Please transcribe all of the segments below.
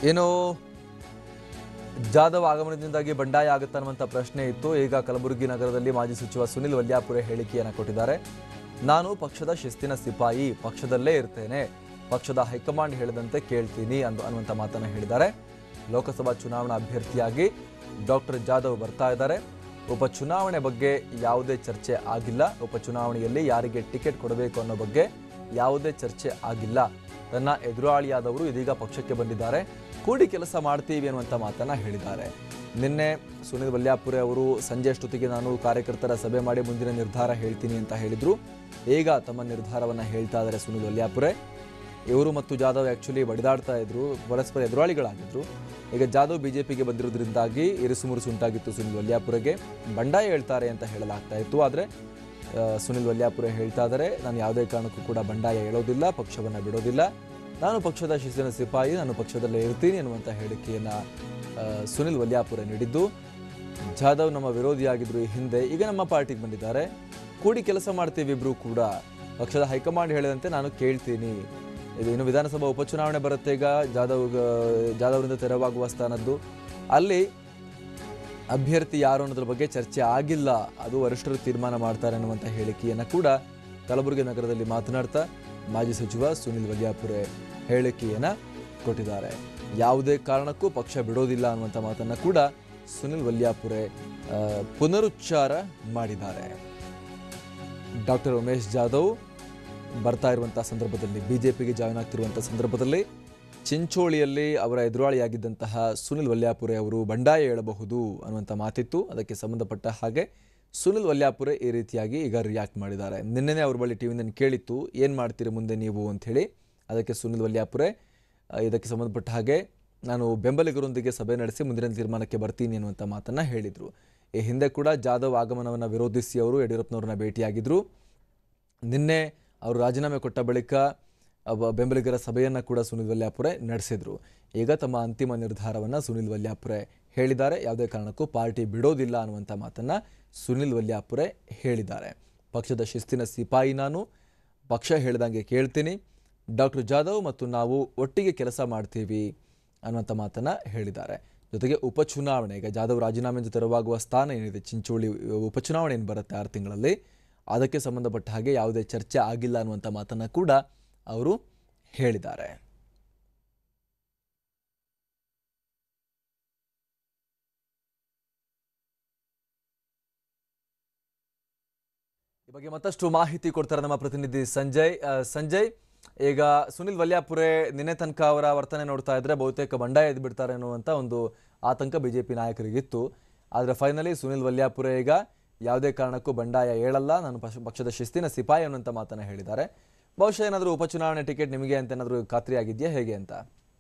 ಏನು ಜಾಧವ್ ಆಗಮನದಿಂದಾಗಿ ಬಂಡಾಯ ಆಗುತ್ತಾ ಅನ್ನುವಂಥ ಪ್ರಶ್ನೆ ಇತ್ತು ಈಗ ಕಲಬುರಗಿ ನಗರದಲ್ಲಿ ಮಾಜಿ ಸಚಿವ ಸುನಿಲ್ ವಲ್ಯಾಪುರೆ ಹೇಳಿಕೆಯನ್ನು ಕೊಟ್ಟಿದ್ದಾರೆ ನಾನು ಪಕ್ಷದ ಶಿಸ್ತಿನ ಸಿಪಾಯಿ ಪಕ್ಷದಲ್ಲೇ ಇರ್ತೇನೆ ಪಕ್ಷದ ಹೈಕಮಾಂಡ್ ಹೇಳಿದಂತೆ ಕೇಳ್ತೀನಿ ಅಂದು ಅನ್ನುವಂಥ ಮಾತನ್ನು ಹೇಳಿದ್ದಾರೆ ಲೋಕಸಭಾ ಚುನಾವಣಾ ಅಭ್ಯರ್ಥಿಯಾಗಿ ಡಾಕ್ಟರ್ ಜಾಧವ್ ಬರ್ತಾ ಇದ್ದಾರೆ ಉಪಚುನಾವಣೆ ಬಗ್ಗೆ ಯಾವುದೇ ಚರ್ಚೆ ಆಗಿಲ್ಲ ಉಪಚುನಾವಣೆಯಲ್ಲಿ ಯಾರಿಗೆ ಟಿಕೆಟ್ ಕೊಡಬೇಕು ಅನ್ನೋ ಬಗ್ಗೆ ಯಾವುದೇ ಚರ್ಚೆ ಆಗಿಲ್ಲ ತನ್ನ ಎದುರಾಳಿಯಾದವರು ಇದೀಗ ಪಕ್ಷಕ್ಕೆ ಬಂದಿದ್ದಾರೆ ಕೂಡಿ ಕೆಲಸ ಮಾಡ್ತೀವಿ ಅನ್ನುವಂಥ ಮಾತನ್ನ ಹೇಳಿದ್ದಾರೆ ನಿನ್ನೆ ಸುನಿಲ್ ವಲ್ಯಾಪುರೆ ಅವರು ಸಂಜೆ ಅಷ್ಟೊತ್ತಿಗೆ ನಾನು ಕಾರ್ಯಕರ್ತರ ಸಭೆ ಮಾಡಿ ಮುಂದಿನ ನಿರ್ಧಾರ ಹೇಳ್ತೀನಿ ಅಂತ ಹೇಳಿದ್ರು ಈಗ ತಮ್ಮ ನಿರ್ಧಾರವನ್ನ ಹೇಳ್ತಾ ಇದ್ದಾರೆ ಸುನಿಲ್ ವಲ್ಯಾಪುರೆ ಇವರು ಮತ್ತು ಜಾಧವ್ ಆ್ಯಕ್ಚುಲಿ ಬಡಿದಾಡ್ತಾ ಇದ್ರು ಪರಸ್ಪರ ಎದುರಾಳಿಗಳಾಗಿದ್ರು ಈಗ ಜಾಧವ್ ಬಿಜೆಪಿಗೆ ಬಂದಿರೋದ್ರಿಂದಾಗಿ ಇರಿಸು ಮುರುಸು ಉಂಟಾಗಿತ್ತು ಸುನಿಲ್ ವಲ್ಯಾಪುರೆಗೆ ಬಂಡಾಯ ಹೇಳ್ತಾರೆ ಅಂತ ಹೇಳಲಾಗ್ತಾ ಇತ್ತು ಆದರೆ ಆ, ಸುನಿಲ್ ವಲ್ಯಾಪುರೆ ಹೇಳ್ತಾ ಇದ್ದಾರೆ ನಾನು ಯಾವುದೇ ಕಾರಣಕ್ಕೂ ಕೂಡ ಬಂಡಾಯ ಹೇಳೋದಿಲ್ಲ ಪಕ್ಷವನ್ನು ಬಿಡೋದಿಲ್ಲ ನಾನು ಪಕ್ಷದ ಶಿಸ್ತಿನ ಸಿಪಾಯಿ ನಾನು ಪಕ್ಷದಲ್ಲೇ ಇರ್ತೀನಿ ಅನ್ನುವಂಥ ಹೇಳಿಕೆಯನ್ನು ಸುನಿಲ್ ವಲ್ಯಾಪುರೆ ನೀಡಿದ್ದು ಜಾಧವ್ ನಮ್ಮ ವಿರೋಧಿಯಾಗಿದ್ರು ಈ ಹಿಂದೆ ಈಗ ನಮ್ಮ ಪಾರ್ಟಿಗೆ ಬಂದಿದ್ದಾರೆ ಕೂಡಿ ಕೆಲಸ ಮಾಡ್ತೀವಿ ಇಬ್ರು ಕೂಡ ಪಕ್ಷದ ಹೈಕಮಾಂಡ್ ಹೇಳಿದಂತೆ ನಾನು ಕೇಳ್ತೀನಿ ಇದು ಇನ್ನು ವಿಧಾನಸಭಾ ಉಪಚುನಾವಣೆ ಬರುತ್ತೆ ಈಗ ಜಾಧವ್ ಜಾಧವ್ರಿಂದ ತೆರವಾಗುವ ಸ್ಥಾನದ್ದು ಅಲ್ಲಿ ಅಭ್ಯರ್ಥಿ ಯಾರು ಅನ್ನೋದ್ರ ಬಗ್ಗೆ ಚರ್ಚೆ ಆಗಿಲ್ಲ ಅದು ವರಿಷ್ಠರು ತೀರ್ಮಾನ ಮಾಡ್ತಾರೆ ಅನ್ನುವಂಥ ಹೇಳಿಕೆಯನ್ನು ಕೂಡ ಕಲಬುರಗಿ ನಗರದಲ್ಲಿ ಮಾತನಾಡ್ತಾ ಮಾಜಿ ಸಚಿವ ಸುನಿಲ್ ವಲ್ಯಾಪುರೆ ಹೇಳಿಕೆಯನ್ನು ಕೊಟ್ಟಿದ್ದಾರೆ ಯಾವುದೇ ಕಾರಣಕ್ಕೂ ಪಕ್ಷ ಬಿಡೋದಿಲ್ಲ ಅನ್ನುವಂಥ ಮಾತನ್ನು ಕೂಡ ಸುನಿಲ್ ವಲ್ಯಾಪುರೆ ಆ, ಪುನರುಚ್ಚಾರ ಮಾಡಿದ್ದಾರೆ ಡಾಕ್ಟರ್ ಉಮೇಶ್ ಜಾಧವ್ ಬರ್ತಾ ಇರುವಂಥ ಸಂದರ್ಭದಲ್ಲಿ ಬಿಜೆಪಿಗೆ ಜಾಯ್ನ್ ಆಗ್ತಿರುವಂಥ ಸಂದರ್ಭದಲ್ಲಿ ಚಿಂಚೋಳಿಯಲ್ಲಿ ಅವರ ಎದುರಾಳಿಯಾಗಿದ್ದಂತಹ ಸುನಿಲ್ ವಲ್ಯಾಪುರೆ ಅವರು ಬಂಡಾಯ ಹೇಳಬಹುದು ಅನ್ನುವಂಥ ಮಾತಿತ್ತು ಅದಕ್ಕೆ ಸಂಬಂಧಪಟ್ಟ ಹಾಗೆ ಸುನಿಲ್ ವಲ್ಯಾಪುರೆ ಈ ರೀತಿಯಾಗಿ ಈಗ ರಿಯಾಕ್ಟ್ ಮಾಡಿದ್ದಾರೆ ನಿನ್ನೆನೇ ಅವ್ರ ಬಳಿ ಟಿವಿನಲ್ಲಿ ಕೇಳಿತ್ತು ಏನು ಮಾಡ್ತೀರಿ ಮುಂದೆ ನೀವು ಅಂಥೇಳಿ ಅದಕ್ಕೆ ಸುನಿಲ್ ವಲ್ಯಾಪುರೆ ಆ, ಇದಕ್ಕೆ ಸಂಬಂಧಪಟ್ಟ ಹಾಗೆ ನಾನು ಬೆಂಬಲಿಗರೊಂದಿಗೆ ಸಭೆ ನಡೆಸಿ ಮುಂದಿನ ತೀರ್ಮಾನಕ್ಕೆ ಬರ್ತೀನಿ ಅನ್ನುವಂಥ ಮಾತನ್ನು ಹೇಳಿದರು ಈ ಹಿಂದೆ ಕೂಡ ಜಾಧವ್ ಆಗಮನವನ್ನು ವಿರೋಧಿಸಿ ಅವರು ಯಡಿಯೂರಪ್ಪನವ್ರನ್ನ ಭೇಟಿಯಾಗಿದ್ದರು ನಿನ್ನೆ ಅವರು ರಾಜೀನಾಮೆ ಕೊಟ್ಟ ಬಳಿಕ ಅವ ಬೆಂಬಲಿಗರ ಸಭೆಯನ್ನು ಕೂಡ ಸುನಿಲ್ ವಲ್ಯಾಪುರೆ ನಡೆಸಿದರು ಈಗ ತಮ್ಮ ಅಂತಿಮ ನಿರ್ಧಾರವನ್ನು ಸುನಿಲ್ ವಲ್ಯಾಪುರೆ ಹೇಳಿದ್ದಾರೆ ಯಾವುದೇ ಕಾರಣಕ್ಕೂ ಪಾರ್ಟಿ ಬಿಡೋದಿಲ್ಲ ಅನ್ನುವಂಥ ಮಾತನ್ನು ಸುನಿಲ್ ವಲ್ಯಾಪುರೆ ಹೇಳಿದ್ದಾರೆ ಪಕ್ಷದ ಶಿಸ್ತಿನ ಸಿಪಾಯಿ ನಾನು ಪಕ್ಷ ಹೇಳ್ದಂಗೆ ಕೇಳ್ತೀನಿ ಡಾಕ್ಟರ್ ಜಾಧವ್ ಮತ್ತು ನಾವು ಒಟ್ಟಿಗೆ ಕೆಲಸ ಮಾಡ್ತೀವಿ ಅನ್ನುವಂಥ ಮಾತನ್ನು ಹೇಳಿದ್ದಾರೆ ಜೊತೆಗೆ ಉಪಚುನಾವಣೆ ಈಗ ಜಾಧವ್ ರಾಜೀನಾಮೆಯಿಂದ ತೆರವಾಗುವ ಸ್ಥಾನ ಏನಿದೆ ಚಿಂಚೋಳಿ ಉಪಚುನಾವಣೆ ಏನು ಬರುತ್ತೆ ಆರು ತಿಂಗಳಲ್ಲಿ ಅದಕ್ಕೆ ಸಂಬಂಧಪಟ್ಟ ಹಾಗೆ ಯಾವುದೇ ಚರ್ಚೆ ಆಗಿಲ್ಲ ಅನ್ನುವಂಥ ಮಾತನ್ನು ಕೂಡ ಅವರು ಹೇಳಿದ್ದಾರೆ ಈ ಬಗ್ಗೆ ಮತ್ತಷ್ಟು ಮಾಹಿತಿ ಕೊಡ್ತಾರೆ ನಮ್ಮ ಪ್ರತಿನಿಧಿ ಸಂಜಯ್ ಆ, ಸಂಜಯ್ ಈಗ ಸುನಿಲ್ ವಲ್ಯಾಪುರೆ ನಿನ್ನೆ ತನಕ ಅವರ ವರ್ತನೆ ನೋಡ್ತಾ ಇದ್ರೆ ಬಹುತೇಕ ಬಂಡಾಯ ಎದ್ದು ಬಿಡ್ತಾರೆ ಅನ್ನುವಂಥ ಒಂದು ಆತಂಕ ಬಿಜೆಪಿ ನಾಯಕರಿಗಿತ್ತು ಆದರೆ ಫೈನಲಿ ಸುನಿಲ್ ವಲ್ಯಾಪುರೆ ಈಗ ಯಾವುದೇ ಕಾರಣಕ್ಕೂ ಬಂಡಾಯ ಹೇಳಲ್ಲ ನಾನು ಪಕ್ಷ- ಪಕ್ಷದ ಶಿಸ್ತಿನ ಸಿಪಾಯಿ ಅನ್ನುವಂಥ ಮಾತನ್ನ ಹೇಳಿದ್ದಾರೆ ಬಹುಶಃ ಏನಾದರೂ ಉಪಚುನಾವಣೆ ಟಿಕೆಟ್ ನಿಮಗೆ ಅಂತ ಏನಾದರೂ ಖಾತ್ರಿ ಆಗಿದೆಯಾ ಹೇಗೆ ಅಂತ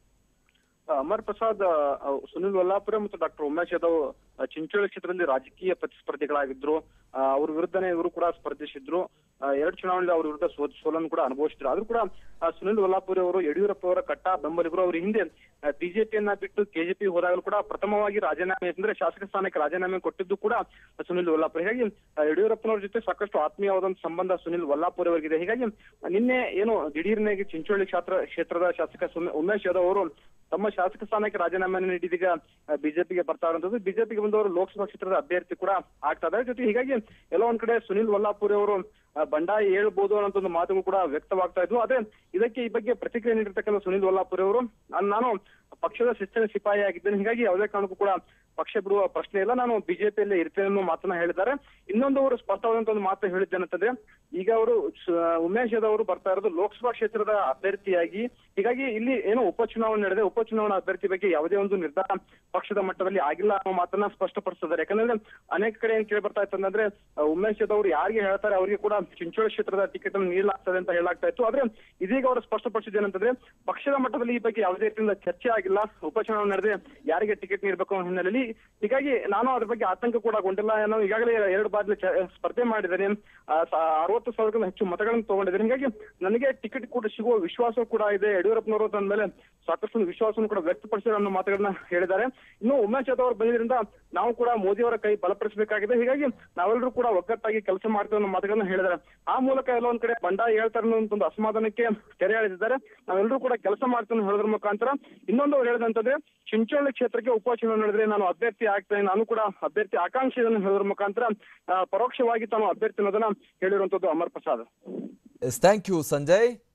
ಅಮರ್ ಪ್ರಸಾದ್ ಆ, ಸುನಿಲ್ ವಲ್ಲಾಪುರೆ ಮತ್ತು ಡಾಕ್ಟರ್ ಉಮೇಶ್ ಯಾದವ್ ಆ, ಚಿಂಚೋಳಿ ಕ್ಷೇತ್ರದಲ್ಲಿ ರಾಜಕೀಯ ಪ್ರತಿಸ್ಪರ್ಧಿಗಳಾಗಿದ್ರು ಆ, ಅವ್ರ ವಿರುದ್ಧನೇ ಇವರು ಕೂಡ ಸ್ಪರ್ಧಿಸಿದ್ರು ಆ, ಎರಡು ಚುನಾವಣೆಯಲ್ಲಿ ಅವ್ರ ವಿರುದ್ಧ ಸೋ ಸೋಲನ್ನು ಕೂಡ ಅನುಭವಿಸಿದ್ರು ಆದ್ರೂ ಕೂಡ ಆ, ಸುನಿಲ್ ವಲ್ಲಾಪುರೆ ಅವರು ಯಡಿಯೂರಪ್ಪ ಅವರ ಕಟ್ಟ ಬೆಂಬಲಿಗರು ಅವ್ರ ಹಿಂದೆ ಬಿಜೆಪಿಯನ್ನ ಬಿಟ್ಟು ಕೆಜೆಪಿ ಹೋದಾಗಲೂ ಕೂಡ ಪ್ರಥಮವಾಗಿ ರಾಜೀನಾಮೆ ಅಂದ್ರೆ ಶಾಸಕ ಸ್ಥಾನಕ್ಕೆ ರಾಜೀನಾಮೆ ಕೊಟ್ಟಿದ್ದು ಕೂಡ ಸುನಿಲ್ ವಲ್ಲಾಪುರೆ ಹೀಗಾಗಿ ಆ, ಯಡಿಯೂರಪ್ಪನವ್ರ ಜೊತೆ ಸಾಕಷ್ಟು ಆತ್ಮೀಯವಾದಂತ ಸಂಬಂಧ ಸುನಿಲ್ ವಲ್ಲಾಪುರೆ ಅವರಿಗಿದೆ ಹೀಗಾಗಿ ನಿನ್ನೆ ಏನು ದಿಢೀರ್ನಾಗಿ ಚಿಂಚೋಳಿ ಕ್ಷೇತ್ರ ಕ್ಷೇತ್ರದ ಶಾಸಕ ಸುಮ- ಉಮೇಶ್ ಯಾದವ್ ಅವರು ತಮ್ಮ ಶಾಸಕ ಸ್ಥಾನಕ್ಕೆ ರಾಜೀನಾಮೆ ನೀಡಿದೀಗ ಬಿಜೆಪಿಗೆ ಬರ್ತಾ ಇರುವಂತದ್ದು ಬಿಜೆಪಿಗೆ ಬಂದವರು ಲೋಕಸಭಾ ಕ್ಷೇತ್ರದ ಅಭ್ಯರ್ಥಿ ಕೂಡ ಆಗ್ತಾ ಇದ್ದಾರೆ ಜೊತೆ ಹೀಗಾಗಿ ಎಲ್ಲೋ ಒಂದ್ ಕಡೆ ಸುನಿಲ್ ವಲ್ಲಾಪುರಿ ಅವರು ಆ, ಬಂಡಾಯ ಹೇಳ್ಬೋದು ಅನ್ನೋ ಒಂದು ಮಾತುಗಳು ಕೂಡ ವ್ಯಕ್ತವಾಗ್ತಾ ಇದ್ವು ಆದ್ರೆ ಇದಕ್ಕೆ ಈ ಬಗ್ಗೆ ಪ್ರತಿಕ್ರಿಯೆ ನೀಡಿರ್ತಕ್ಕಂಥ ಸುನಿಲ್ ವಲ್ಲಾಪುರಿ ಅವರು ನಾನ್- ನಾನು ಪಕ್ಷದ ಶಿಸ್ತಿನ ಸಿಪಾಯಿ ಆಗಿದ್ದೇನೆ ಹೀಗಾಗಿ ಯಾವುದೇ ಕಾರಣಕ್ಕೂ ಕೂಡ ಪಕ್ಷ ಬಿಡುವ ಪ್ರಶ್ನೆ ಇಲ್ಲ ನಾನು ಬಿಜೆಪಿಯಲ್ಲೇ ಇರ್ತೇನೆ ಅನ್ನೋ ಮಾತನ್ನ ಹೇಳಿದ್ದಾರೆ ಇನ್ನೊಂದು ಅವರು ಸ್ಪಷ್ಟವಾದಂತ ಒಂದು ಮಾತು ಹೇಳಿದ್ದೇನಂತಂದ್ರೆ ಈಗ ಅವರು ಸ- ಉಮೇಶ್ ಯಾದವ್ ಅವರು ಬರ್ತಾ ಇರೋದು ಲೋಕಸಭಾ ಕ್ಷೇತ್ರದ ಅಭ್ಯರ್ಥಿಯಾಗಿ ಹೀಗಾಗಿ ಇಲ್ಲಿ ಏನೋ ಉಪಚುನಾವಣೆ ನಡೆದಿದೆ ಉಪಚುನಾವಣಾ ಅಭ್ಯರ್ಥಿ ಬಗ್ಗೆ ಯಾವುದೇ ಒಂದು ನಿರ್ಧಾರ ಪಕ್ಷದ ಮಟ್ಟದಲ್ಲಿ ಆಗಿಲ್ಲ ಅನ್ನೋ ಮಾತನ್ನ ಸ್ಪಷ್ಟಪಡಿಸಿದ್ದಾರೆ ಯಾಕಂದ್ರೆ ಅನೇಕ ಕಡೆ ಏನ್ ಕೇಳಿ ಬರ್ತಾ ಇತ್ತು ಅಂತಂದ್ರೆ ಆ, ಉಮೇಶ್ ಯಾದವ್ ಅವರು ಯಾರಿಗೆ ಹೇಳ್ತಾರೆ ಅವರಿಗೆ ಕೂಡ ಚಿಂಚೋಳಿ ಕ್ಷೇತ್ರದ ಟಿಕೆಟ್ ಅನ್ನು ನೀಡಲಾಗ್ತದೆ ಅಂತ ಹೇಳಲಾಗ್ತಾ ಇತ್ತು ಆದ್ರೆ ಇದೀಗ ಅವರು ಸ್ಪಷ್ಟಪಡಿಸಿದ್ದೇನಂತಂದ್ರೆ ಪಕ್ಷದ ಮಟ್ಟದಲ್ಲಿ ಈ ಬಗ್ಗೆ ಯಾವುದೇ ರೀತಿಯಿಂದ ಚರ್ಚೆ ಆಗಿಲ್ಲ ಉಪಚುನಾವಣೆ ನಡೆದ್ರೆ ಯಾರಿಗೆ ಟಿಕೆಟ್ ನೀಡಬೇಕು ಅನ್ನೋ ಹಿನ್ನೆಲೆಯಲ್ಲಿ ಹೀಗಾಗಿ ನಾನು ಅದ್ರ ಬಗ್ಗೆ ಆತಂಕ ಕೂಡ ಗೊಂಡಿಲ್ಲ ನಾನು ಈಗಾಗಲೇ ಎರಡು ಬಾರಿ ಸ್ಪರ್ಧೆ ಮಾಡಿದ್ದೇನೆ ಆ, ಸ- ಅರವತ್ತು ಸಾವಿರಕ್ಕಿಂತ ಹೆಚ್ಚು ಮತಗಳನ್ನು ತಗೊಂಡಿದ್ದೇನೆ ಹೀಗಾಗಿ ನನಗೆ ಟಿಕೆಟ್ ಕೂಡ ಸಿಗುವ ವಿಶ್ವಾಸ ಕೂಡ ಇದೆ ಯಡಿಯೂರಪ್ಪನವರು ತಂದ ಮೇಲೆ ಸಾಕಷ್ಟು ಒಂದು ವಿಶ್ವಾಸವನ್ನು ಕೂಡ ವ್ಯಕ್ತಪಡಿಸಿರೋ ಅನ್ನೋ ಮಾತುಗಳನ್ನ ಹೇಳಿದ್ದಾರೆ ಇನ್ನು ಉಮೇಶ್ ಯಾದವ್ ಅವರು ಬಂದಿದ್ರಿಂದ ನಾವು ಕೂಡ ಮೋದಿ ಅವರ ಕೈ ಬಲಪಡಿಸಬೇಕಾಗಿದೆ ಹೀಗಾಗಿ ನಾವೆಲ್ಲರೂ ಕೂಡ ಒಗ್ಗಟ್ಟಾಗಿ ಕೆಲಸ ಮಾಡ್ತೇವೆ ಅನ್ನೋ ಮಾತುಗಳನ್ನ ಹೇಳಿದ್ದಾರೆ ಆ ಮೂಲಕ ಎಲ್ಲ ಒಂದ್ ಕಡೆ ಬಂಡಾಯ ಹೇಳ್ತಾರೆ ಅನ್ನೋ ಒಂದು ಅಸಮಾಧಾನಕ್ಕೆ ತೆರೆ ಎಳೆದಿದ್ದಾರೆ ನಾವೆಲ್ಲರೂ ಕೂಡ ಕೆಲಸ ಮಾಡ್ತೇವೆ ಅನ್ನೋ ಹೇಳೋದ್ರ ಮುಖಾಂತರ ಇನ್ನೊಂದು ಅವ್ರು ಹೇಳಿದಂತಂದ್ರೆ ಚಿಂಚೋಳಿ ಕ್ಷೇತ್ರಕ್ಕೆ ಉಪಚುನಾವಣೆ ನಡೆದ್ರೆ ನಾನು ಅಭ್ಯರ್ಥಿ ಆಗ್ತೇನೆ ನಾನು ಕೂಡ ಅಭ್ಯರ್ಥಿ ಆಕಾಂಕ್ಷಿ ಇದನ್ನು ಹೇಳೋದ್ರ ಮುಖಾಂತರ ಆ, ಪರೋಕ್ಷವಾಗಿ ತಾನು ಅಭ್ಯರ್ಥಿ ಅನ್ನೋದನ್ನ ಹೇಳಿರುವಂತದ್ದು Amar Prasad S thank you Sanjay